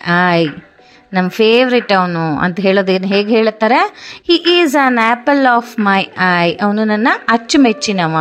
I ನಮ್ಮ favourite ಅವನು ಅಂತ ಹೇಳೋದೇನು ಹೇಗೆ ಹೇಳುತ್ತಾರೆ he is an apple of my eye ಅವನು ನನ್ನ ಅಚ್ಚುಮೆಚ್ಚಿನವ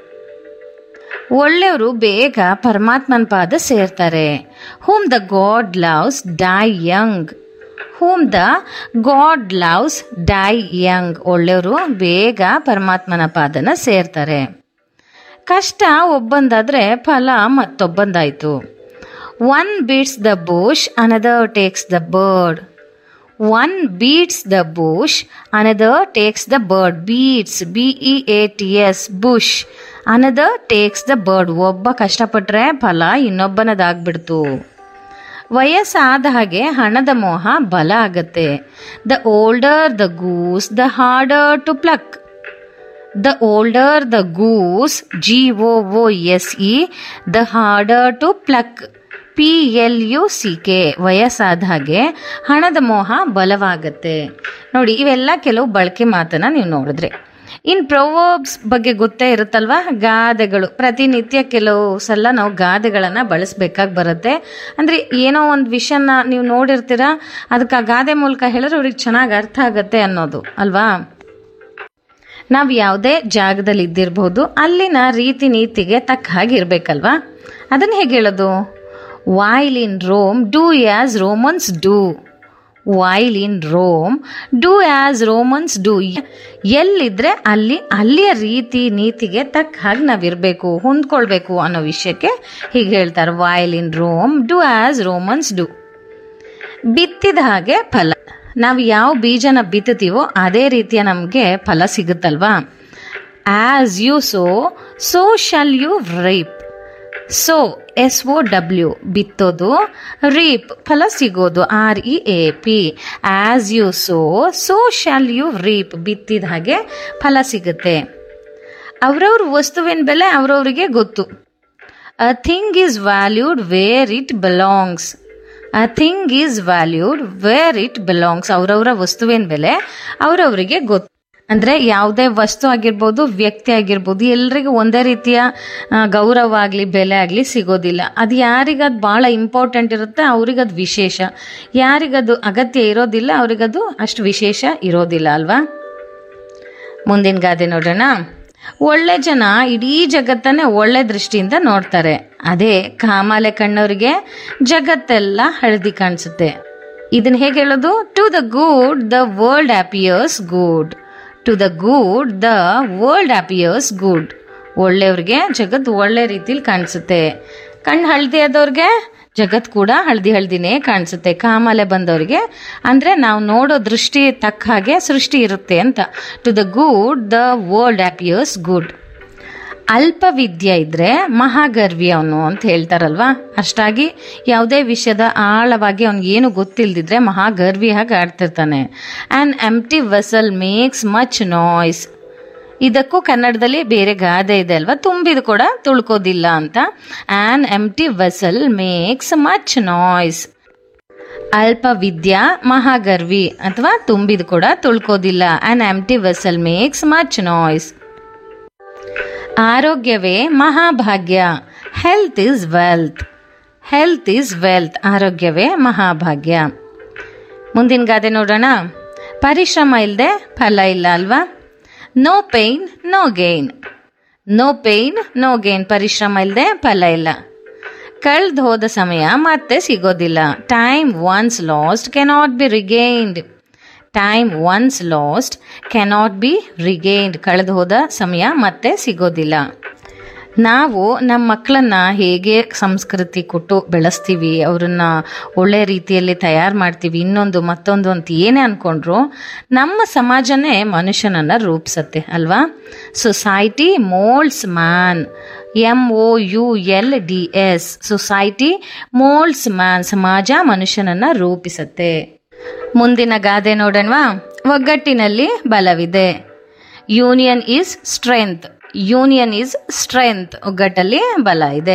ಒಳ್ಳೆಯವರು ಬೇಗ ಪರಮಾತ್ಮನ ಪಾದ ಸೇರ್ತಾರೆ whom the god loves die young whom the god loves die young ಒಳ್ಳೆಯವರು ಬೇಗ ಪರಮಾತ್ಮನ ಪಾದನ ಸೇರ್ತಾರೆ ಕಷ್ಟ ಒಬ್ಬಂದಾದರೆ ಫಲ ಮತ್ತೊಬ್ಬಂದಾಯಿತು one beats the bush another takes the bird one beats the bush another takes the bird beats B E A T S bush another takes the bird ಒಬ್ಬ ಕಷ್ಟಪಟ್ಟರೆ ಫಲ ಇನ್ನೊಬ್ಬನದಾಗ್ಬಿಡ್ತು ವಯಸ್ಸಾದ ಹಾಗೆ ಹಣದ ಮೋಹ ಬಲ ಆಗತ್ತೆ the older the goose the harder to pluck the older the goose G O O S E the harder to pluck P L U C K ವಯಸ್ಸಾದ ಹಾಗೆ ಹಣದ ಮೋಹ ಬಲವಾಗತ್ತೆ ನೋಡಿ ಇವೆಲ್ಲ ಕೆಲವು ಬಳಕೆ ಮಾತನ್ನ ನೀವು ನೋಡಿದ್ರೆ ಇನ್ ಪ್ರೊವರ್ಬ್ಸ್ ಬಗ್ಗೆ ಗೊತ್ತೇ ಇರುತ್ತಲ್ವಾ ಗಾದೆಗಳು ಪ್ರತಿನಿತ್ಯ ಕೆಲವು ಸಲ ನಾವು ಗಾದೆಗಳನ್ನು ಬಳಸಬೇಕಾಗಿ ಬರುತ್ತೆ ಅಂದರೆ ಏನೋ ಒಂದು ವಿಷಯನ ನೀವು ನೋಡಿರ್ತೀರಾ ಅದಕ್ಕೆ ಆ ಗಾದೆ ಮೂಲಕ ಹೇಳಿದ್ರೆ ಅವ್ರಿಗೆ ಚೆನ್ನಾಗಿ ಅರ್ಥ ಆಗತ್ತೆ ಅನ್ನೋದು ಅಲ್ವಾ ನಾವು ಯಾವುದೇ ಜಾಗದಲ್ಲಿ ಇದ್ದಿರಬಹುದು ಅಲ್ಲಿನ ರೀತಿ ನೀತಿಗೆ ತಕ್ಕ ಹಾಗೆ ಇರಬೇಕಲ್ವಾ ಅದನ್ನು ಹೇಗೆ ಹೇಳೋದು while in Rome do as Romans do while in Rome do as Romans do ಎಲ್ಲಿದ್ರೆ ಅಲ್ಲಿ ಅಲ್ಲಿಯ ರೀತಿ ನೀತಿಗೆ ತಕ್ಕ ಹಾಗೆ ನಾವಿರಬೇಕು ಹೊಂದ್ಕೊಳ್ಬೇಕು ಅನ್ನೋ ವಿಷಯಕ್ಕೆ ಹೀಗೆ ಹೇಳ್ತಾರೆ while in Rome do as Romans do ಬಿತ್ತಿದ ಹಾಗೆ ಫಲ ನಾವು ಯಾವ ಬೀಜನ ಬಿತ್ತುತ್ತೀವೋ ಅದೇ ರೀತಿಯ ನಮಗೆ ಫಲ ಸಿಗುತ್ತಲ್ವಾ as you sow so shall you reap sow S O W ಬಿತ್ತೋದು ರೀಪ್ ಫಲ ಸಿಗೋದು R E A P as you sow so shall you reap ಬಿತ್ತಿದ ಹಾಗೆ ಫಲ ಸಿಗುತ್ತೆ ಅವ್ರವ್ರ ವಸ್ತುವಿನ ಬೆಲೆ ಅವ್ರವ್ರಿಗೆ ಗೊತ್ತು a thing is valued where it belongs a thing is valued where it belongs ಅವ್ರವ್ರ ವಸ್ತುವಿನ ಬೆಲೆ ಅವ್ರವ್ರಿಗೆ ಗೊತ್ತು ಅಂದರೆ ಯಾವುದೇ ವಸ್ತು ಆಗಿರ್ಬೋದು ವ್ಯಕ್ತಿ ಆಗಿರ್ಬೋದು ಎಲ್ರಿಗೂ ಒಂದೇ ರೀತಿಯ ಆ, ಗೌರವ ಆಗಲಿ ಬೆಲೆ ಆಗಲಿ ಸಿಗೋದಿಲ್ಲ ಅದು ಯಾರಿಗದು ಭಾಳ ಇಂಪಾರ್ಟೆಂಟ್ ಇರುತ್ತೆ ಅವ್ರಿಗದು ವಿಶೇಷ ಯಾರಿಗದು ಅಗತ್ಯ ಇರೋದಿಲ್ಲ ಅವ್ರಿಗದು ಅಷ್ಟು ವಿಶೇಷ ಇರೋದಿಲ್ಲ ಅಲ್ವಾ ಮುಂದಿನ ಗಾದೆ ನೋಡೋಣ ಒಳ್ಳೆ ಜನ ಇಡೀ ಜಗತ್ತನ್ನೇ ಒಳ್ಳೆ ದೃಷ್ಟಿಯಿಂದ ನೋಡ್ತಾರೆ ಅದೇ ಕಾಮಾಲೆ ಕಣ್ಣವರಿಗೆ ಜಗತ್ತೆಲ್ಲ ಹಳದಿ ಕಾಣಿಸುತ್ತೆ ಇದನ್ನ ಹೇಗೆ ಹೇಳೋದು to the good the world appears good to the good the world appears good ಒಳ್ಳೆಯವ್ರಿಗೆ ಜಗತ್ತು ಒಳ್ಳೆ ರೀತಿಲಿ ಕಾಣಿಸುತ್ತೆ ಕಣ್ಣು ಹಳದಿ ಆದವ್ರಿಗೆ ಜಗತ್ ಕೂಡ ಹಳದಿ ಹಳದಿನೇ ಕಾಣಿಸುತ್ತೆ ಕಾಮಾಲೆ ಬಂದವ್ರಿಗೆ ಅಂದರೆ ನಾವು ನೋಡೋ ದೃಷ್ಟಿ ತಕ್ಕ ಹಾಗೆ ಸೃಷ್ಟಿ ಇರುತ್ತೆ ಅಂತ to the good the world appears good ಅಲ್ಪ ವಿದ್ಯೆ ಇದ್ರೆ ಮಹಾಗರ್ವಿ ಅವನು ಅಂತ ಹೇಳ್ತಾರಲ್ವಾ ಅಷ್ಟಾಗಿ ಯಾವುದೇ ವಿಷಯದ ಆಳವಾಗಿ ಅವ್ನಿಗೆ ಏನು ಗೊತ್ತಿಲ್ದಿದ್ರೆ ಮಹಾಗರ್ವಿ ಹಾಗೆ ಆಡ್ತಿರ್ತಾನೆ an empty vessel makes much noise ಇದಕ್ಕೂ ಕನ್ನಡದಲ್ಲಿ ಬೇರೆ ಗಾದೆ ಇದೆ ಅಲ್ವಾ ತುಂಬಿದ ಕೂಡ ತುಳ್ಕೋದಿಲ್ಲ ಅಂತ an empty vessel makes much noise ಅಲ್ಪ ವಿದ್ಯಾ ಮಹಾಗರ್ವಿ ಅಥವಾ ತುಂಬಿದ ಕೂಡ ತುಳ್ಕೋದಿಲ್ಲ an empty vessel makes much noise ಆರೋಗ್ಯವೇ ಮಹಾಭಾಗ್ಯ health is wealth health is wealth ಆರೋಗ್ಯವೇ ಮಹಾಭಾಗ್ಯ ಮುಂದಿನ ಗಾದೆ ನೋಡೋಣ ಪರಿಶ್ರಮ ಇಲ್ಲದೆ ಫಲ ಇಲ್ಲ ಅಲ್ವಾ no pain no gain no pain no gain ಪರಿಶ್ರಮ ಇಲ್ಲದೆ ಫಲ ಇಲ್ಲ ಕಳ್ದು ಹೋದ ಸಮಯ ಮತ್ತೆ ಸಿಗೋದಿಲ್ಲ time once lost cannot be regained time once lost cannot be regained ಕಳೆದು ಹೋದ ಸಮಯ ಮತ್ತೆ ಸಿಗೋದಿಲ್ಲ ನಾವು ನಮ್ಮ ಮಕ್ಕಳನ್ನ ಹೇಗೆ ಸಂಸ್ಕೃತಿ ಕೊಟ್ಟು ಬೆಳೆಸ್ತೀವಿ ಅವ್ರನ್ನ ಒಳ್ಳೆ ರೀತಿಯಲ್ಲಿ ತಯಾರು ಮಾಡ್ತೀವಿ ಇನ್ನೊಂದು ಮತ್ತೊಂದು ಅಂತ ಏನೇ ಅಂದ್ಕೊಂಡ್ರು ನಮ್ಮ ಸಮಾಜನೇ ಮನುಷ್ಯನನ್ನು ರೂಪಿಸತ್ತೆ ಅಲ್ವಾ society moulds man M O U L D S society moulds man ಸಮಾಜ ಮನುಷ್ಯನನ್ನು ರೂಪಿಸತ್ತೆ ಮುಂದಿನ ಗಾದೆ ನೋಡೋಣವಾ ಒಗ್ಗಟ್ಟಿನಲ್ಲಿ ಬಲವಿದೆ union is strength union is strength ಒಗ್ಗಟ್ಟಲ್ಲಿ ಬಲ ಇದೆ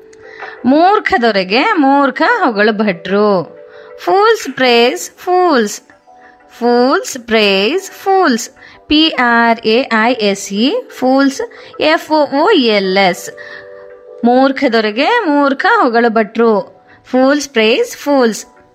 ಮೂರ್ಖದೊರೆಗೆ ಮೂರ್ಖ ಹೊಗಳು ಭಟ್ರು fools praise fools fools praise fools P R A I S E fools F O L S ಮೂರ್ಖದೊರೆಗೆ ಮೂರ್ಖ ಹೊಗಳು ಭಟ್ರು ಫೂಲ್ಸ್ ಪ್ರೇಸ್ ಫೂಲ್ಸ್